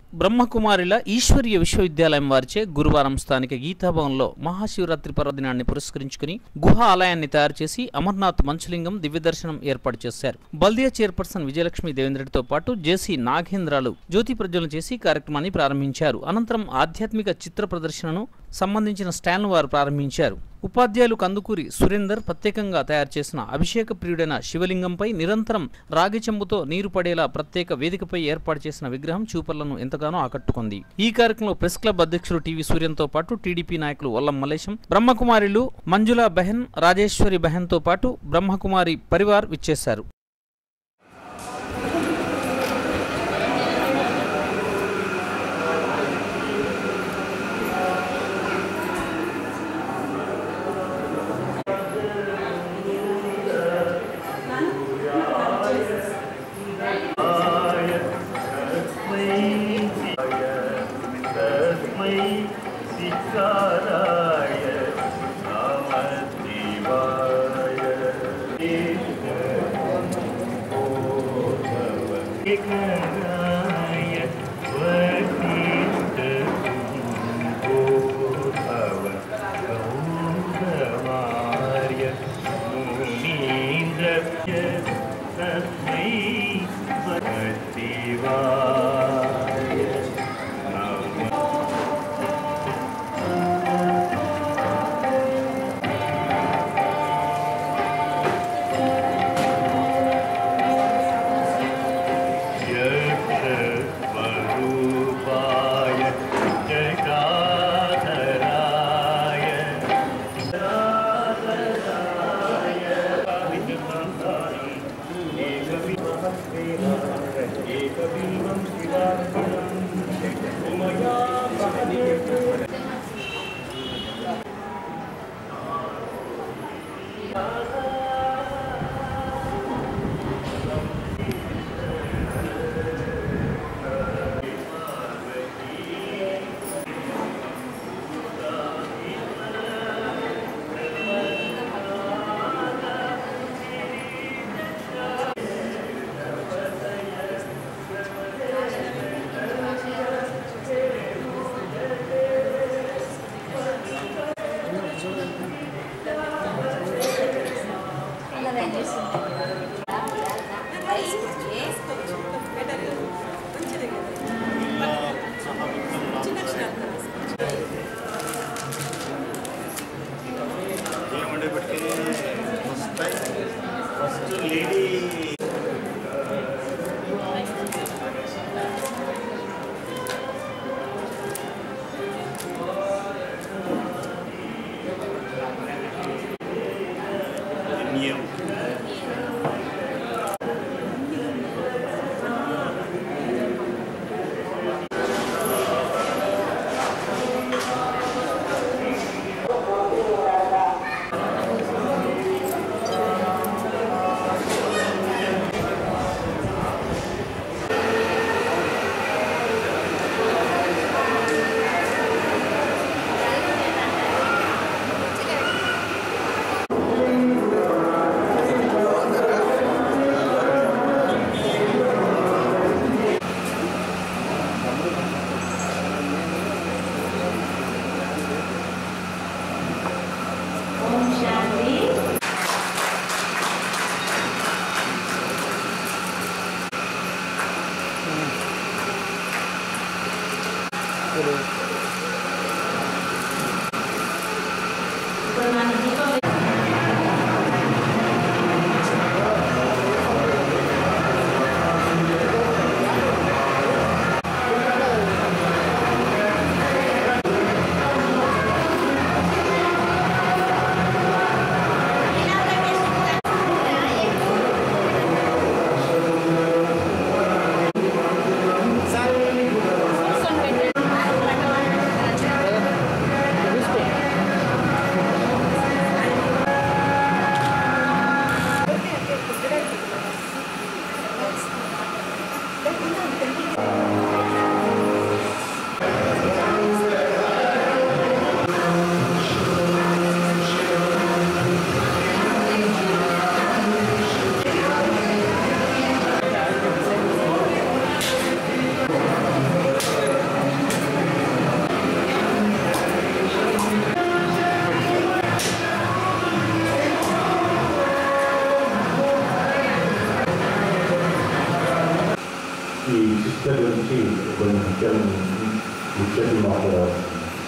బ్రహ్మకుమారిల ఈశ్వరీయ విశ్వవిద్యాలయం వారిచే గురువారం స్థానిక గీతాభవన్లో మహాశివరాత్రి పర్వదినాన్ని పురస్కరించుకుని గుహ ఆలయాన్ని తయారు చేసి అమర్నాథ్ మంచులింగం దివ్యదర్శనం ఏర్పాటు చేశారు బల్దియా చైర్పర్సన్ విజయలక్ష్మి దేవేంద్రెడ్డితో పాటు జేసీ నాగేంద్రాలు జ్యోతి ప్రజ్వలన చేసి కార్యక్రమాన్ని ప్రారంభించారు అనంతరం ఆధ్యాత్మిక చిత్ర ప్రదర్శనను సంబంధించిన స్టాండ్ను వారు ప్రారంభించారు ఉపాధ్యాయులు కందుకూరి సురేందర్ ప్రత్యేకంగా తయారు చేసిన అభిషేక ప్రియుడైన శివలింగంపై నిరంతరం రాగి చెంబుతో నీరు పడేలా ప్రత్యేక వేదికపై ఏర్పాటు చేసిన విగ్రహం చూపర్లను ఎంతగానో ఆకట్టుకుంది ఈ కార్యక్రమంలో ప్రెస్ క్లబ్ అధ్యక్షులు టీవీ సూర్యంతో పాటు టీడీపీ నాయకులు వల్లం మలేశం బ్రహ్మకుమారిలు మంజులా బెహన్ రాజేశ్వరి బెహన్తో పాటు బ్రహ్మకుమారి పరివార్ విచ్చేశారు तस्मै सिकाराय नमः शिवाय गौरवार्य मुनीन्द्र तस्मै शिवाय नमः यक्षस्वरूपाय जगाधराय एकबिम्बं शिवार्पणम् उमया ఏముండేప్పటికీ ఫస్ట్ ఫస్ట్ లేడీ ఎన్ఎం Thank కొన్ని ముఖ్యం ముఖ్యంగా మాట్లాడాలి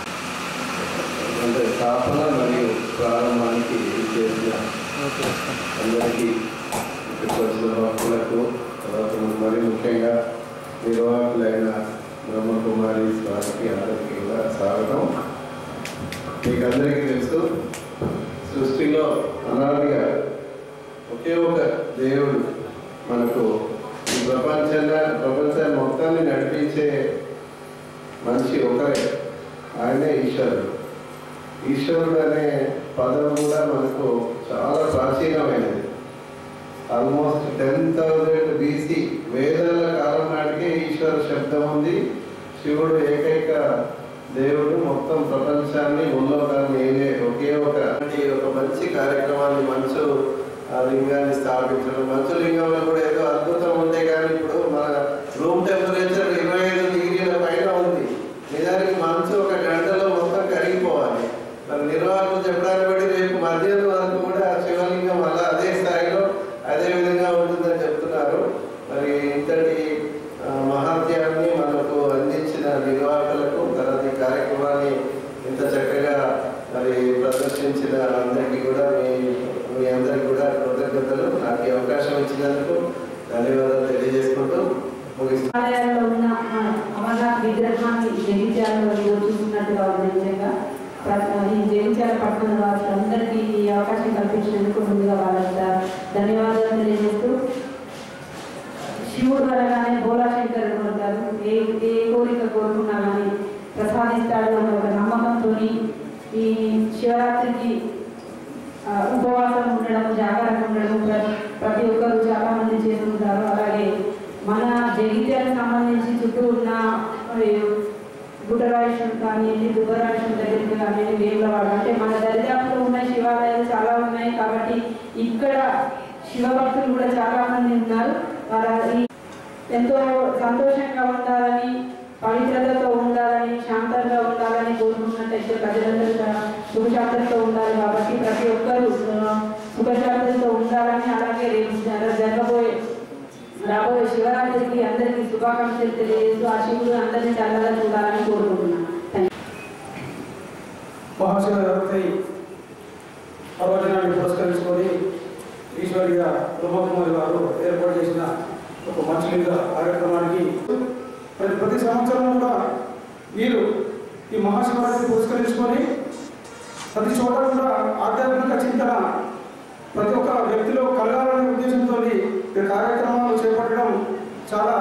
అంటే స్థాపన మరియు ప్రారంభానికి చేసిన అందరికీ ఇక్కడికి వచ్చిన భక్తులకు తర్వాత మరి ముఖ్యంగా నిర్వాహకులైన బ్రహ్మకుమారి స్వామికి అందరికీ కూడా స్వాగతం మీకు అందరికీ తెలుసు సృష్టిలో అనాదిగా ఒకే ఒక దేవుడు మనకు ఈ ప్రపంచంగా ప్రపంచాన్ని మొత్తాన్ని నడిపించే మనిషి ఒకరే ఆయనే ఈశ్వరుడు ఈశ్వరుడు అనే పదం కూడా మనకు చాలా ప్రాచీనమైనది ఆల్మోస్ట్ టెన్ థౌజండ్ బీసీ వేదాల కాలం నాటికే ఈశ్వర శబ్దం ఉంది శివుడు ఏకైక దేవుడు మొత్తం ప్రపంచాన్ని ముల్లోకాన్ని ఏలే ఒకే ఒక ఒక మంచి కార్యక్రమాన్ని మంచు ఆ లింగాన్ని స్థాపించడం మంచు లింగంలో కూడా ఏదో అద్భుతం ఉంటే కానీ ఇప్పుడు మన రూమ్ టెంపరేచర్ ఇరవై ఐదు డిగ్రీల పైన ఉంది నిజానికి మంచు ఒక గంటలో మొత్తం కరిగిపోవాలి మరి నిర్వాహకులు చెప్పడానికి బట్టి రేపు మధ్యాహ్నం వరకు కూడా ఆ శివలింగం అలా అదే స్థాయిలో అదే విధంగా ఉంటుందని చెప్తున్నారు మరి ఇంతటి ఆ, మహాత్యాన్ని మనకు అందించిన నిర్వాహకులకు తర్వాత ఈ కార్యక్రమాన్ని ఇంత చక్కగా మరి ప్రదర్శించిన అందరికీ కూడా మీ మీ అందరికీ కూడా కృతజ్ఞతలు నాకు ఈ అవకాశం ఇచ్చినందుకు ధన్యవాదాలు తెలియజేసుకుంటూ ముగిస్తున్నాను ఆలయాల్లో ఉన్న మన అమర్నాథ్ విగ్రహాన్ని జగించాలలో చూస్తున్నట్టుగా ఉంది నిజంగా ప్ర- ఈ జగించాల పట్టణ వాసులందరికీ ఈ అవకాశం కల్పించినందుకు ముందుగా వాళ్ళంతా ధన్యవాదాలు తెలియజేస్తూ శివుడు అనగానే భోలాశంకరుడు అంటారు ఏ ఏ కోరిక కోరుకున్నా కానీ ప్రసాదిస్తాడు అనే ఒక నమ్మకంతో ఈ శివరాత్రికి ఆ, ఉపవాసం ఉండడం జాగరణ ఉండడం ప్ర- ప్రతి ఒక్కరు చాలా మంది చేస్తుంటారు అలాగే మన జగిత్యాలకు సంబంధించి చుట్టూ ఉన్న మరి, గుటరాయుషం కానివ్వండి దుబ్బరాయుషం దగ్గరికి కానివ్వండి వేములవాడ అంటే మన దరిదాపులో ఉన్న శివాలయాలు చాలా ఉన్నాయి కాబట్టి ఇక్కడ శివభక్తులు కూడా చాలా మంది ఉన్నారు వారు ఈ ఎంతో సంతోషంగా ఉండాలని పవిత్రతతో ఉండాలని శాంతంగా ఉండాలని కోరుకున్నట్టయితే ప్రజలందరూ కూడా సుఖశాంతంతో ఉండాలి కాబట్టి ప్రతి ఒక్కరూ ఆ, సుఖశాంతంతో ఉండాలని అలాగే రేపు జర- జరగబోయే రాబోయే శివరాత్రికి అందరికీ శుభాకాంక్షలు తెలియజేస్తూ ఆ శివుడు అందరినీ చల్లగా చూడాలని కోరుకుంటున్నాను థ్యాంక్ యూ. మహాశివరాత్రి పర్వదినాన్ని పురస్కరించుకొని ఈశ్వరిగా బ్రహ్మకుమారి వారు ఏర్పాటు చేసిన ఒక మంచిలింగ కార్యక్రమానికి ప్రతి ప్రతి సంవత్సరం కూడా వీరు ఈ మహాశివరాత్రి పురస్కరించుకొని ప్రతి చోట కూడా ఆధ్యాత్మిక చింతన ప్రతి ఒక్క వ్యక్తిలో కలగాలనే ఉద్దేశంతో ఈ కార్యక్రమాలు చేపట్టడం చాలా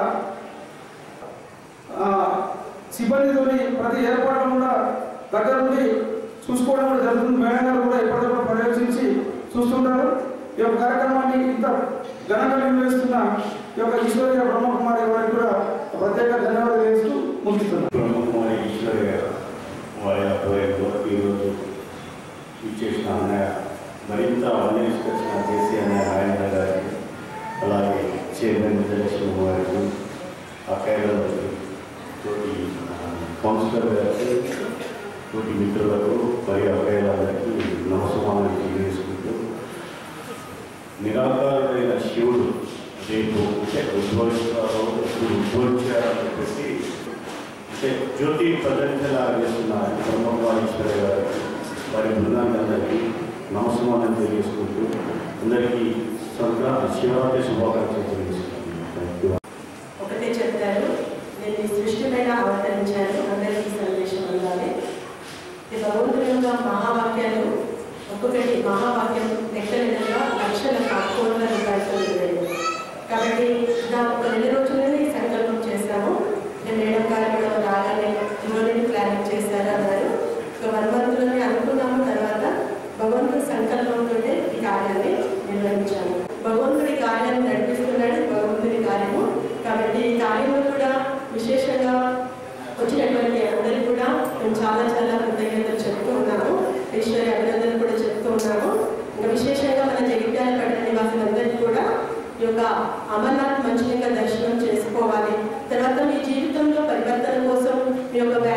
ఆ, సిబ్బందితోని ప్రతి ఏర్పాట్లు కూడా దగ్గర నుండి చూసుకోవడం కూడా జరుగుతుంది మేడం గారు కూడా ఎప్పటికప్పుడు పర్యవేక్షించి చూస్తుంటారు ఈ యొక్క కార్యక్రమాన్ని ఇంత ఘనంగా నిర్వహిస్తున్న ఈ యొక్క ఈశ్వర్య బ్రహ్మకుమారి వారికి కూడా ప్రత్యేక ధన్యవాదాలు వేస్తూ ముగిస్తున్నాను బ్రహ్మకుమారి ఈశ్వర్ గారు వారి ఆధ్వర్యంలో ఈరోజు ఇచ్చేసిన అన్నయ్య మరింత అన్వేషణ చేసి అన్నయ్య రాజేంద్ర గారికి అలాగే చైర్మన్ విజయలక్ష్మి గారికి అక్కయ్య గారికి తోటి కౌన్సిలర్ గారికి తోటి మిత్రులకు మరియు అక్కయ్యలందరికీ నమస్కారం తెలియజేసుకుంటూ నిరాకారుడైన శివుడు రేపు అంటే ఉద్భవిస్తారో ఎప్పుడు ఉద్భవించారని చెప్పేసి అంటే జ్యోతి ప్రదర్శన చేస్తున్న బ్రహ్మవారీశ్వర గారు వారి బృందాలందరికీ నమస్కారం తెలియజేసుకుంటూ అందరికీ సంక్రాంతి శివరాత్రి శుభాకాంక్షలు తెలియజేసుకుంటున్నాను థ్యాంక్ యూ ఒకటే చెప్తారు నేను ఈ సృష్టి మీద అవతరించాను అందరికీ సందేశం అందాలి ఈ భగవంతుని యొక్క మహావాక్యాలు ఒక్కొక్కటి మహావాక్యం ఎక్కడ విధంగా లక్షల కోట్ల రూపాయలతో విలువైనవి. కాబట్టి నా ఒక నెల రోజులనే ఈ సంకల్పం చేశాము నేను మేడం గారు కూడా రాగానే ఇవ్వలేని ప్లానింగ్ చేశారు అన్నారు ఒక వన్ మంత్లోనే అనుకున్నాము తర్వాత భగవంతుడి సంకల్పంతో ఈ కార్యాన్ని నిర్వహించాము భగవంతుడి కార్యాన్ని నడిపిస్తున్నాడు భగవంతుడి కార్యము కాబట్టి ఈ కార్యంలో కూడా విశేషంగా వచ్చినటువంటి అందరికీ కూడా మేము చాలా చాలా కృతజ్ఞతలు చెప్తూ ఉన్నాము ఈశ్వరి అభినందనలు కూడా చెప్తూ ఉన్నాము ఇంకా విశేషంగా మన జగిత్యాల పట్టణ నివాసులందరికీ కూడా ఈ యొక్క అమర్నాథ్ మంచిగా దర్శనం చేసుకోవాలి తర్వాత మీ జీవితంలో పరివర్తన కోసం మీ యొక్క